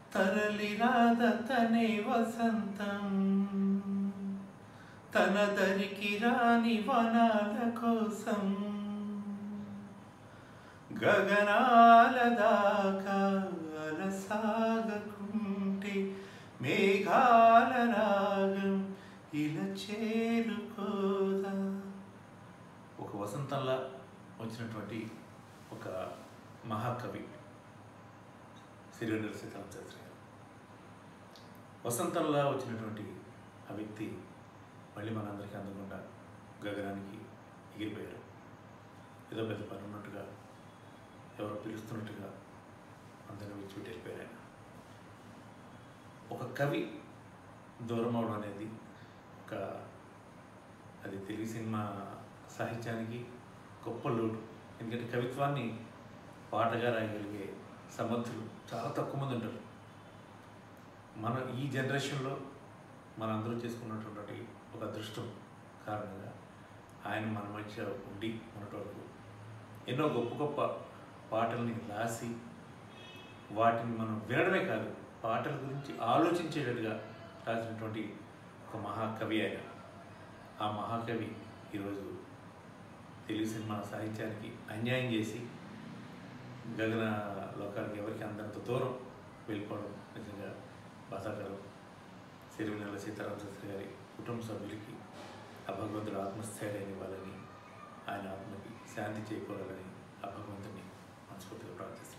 తరలి రాద తనే వసంతం తన దరికి రాని వనాల కోసం గగనాల దాకా అలసాగకుంటే మేఘాల రాగం ఇలా చేరుకోదా ఒక వసంతంలా వచ్చినటువంటి ఒక మహాకవి సిరివెన్నెల సీతారామ శాస్త్రి గారు వసంతంలా వచ్చినటువంటి ఆ వ్యక్తి మళ్ళీ మనందరికీ అందకుండా గగనానికి ఎగిరిపోయారు ఏదో పెద్ద పని ఉన్నట్టుగా ఎవరో పిలుస్తున్నట్టుగా అందరిని విడిచిపెట్టి వెళ్ళిపోయారు ఆయన ఒక కవి దూరం అవడం అనేది ఒక అది తెలుగు సినిమా సాహిత్యానికి గొప్ప లోటు ఎందుకంటే కవిత్వాన్ని పాటగా రాయగలిగే సమర్థులు చాలా తక్కువ మంది ఉంటారు మన ఈ జనరేషన్లో మనందరూ చేసుకున్నటువంటి ఒక అదృష్టం కారణంగా ఆయన మన మధ్య ఉండి ఉన్నటి వరకు ఎన్నో గొప్ప గొప్ప పాటల్ని రాసి వాటిని మనం వినడమే కాదు పాటల గురించి ఆలోచించేటట్టుగా రాసినటువంటి ఒక మహాకవి ఆయన ఆ మహాకవి ఈరోజు తెలుగు సినిమా సాహిత్యానికి అన్యాయం చేసి గగన లోకానికి ఎవరికి అందరంత దూరం వెళ్ళిపోవడం నిజంగా బాధాకరం సిరివెన్నెల సీతారామ శాస్త్రి గారి కుటుంబ సభ్యులకి ఆ భగవంతుడు ఆత్మస్థైర్యాన్ని ఇవ్వాలని ఆయన ఆత్మకి శాంతి చేకూరాలని ఆ భగవంతుని మనస్ఫూర్తిగా ప్రార్థిస్తున్నాను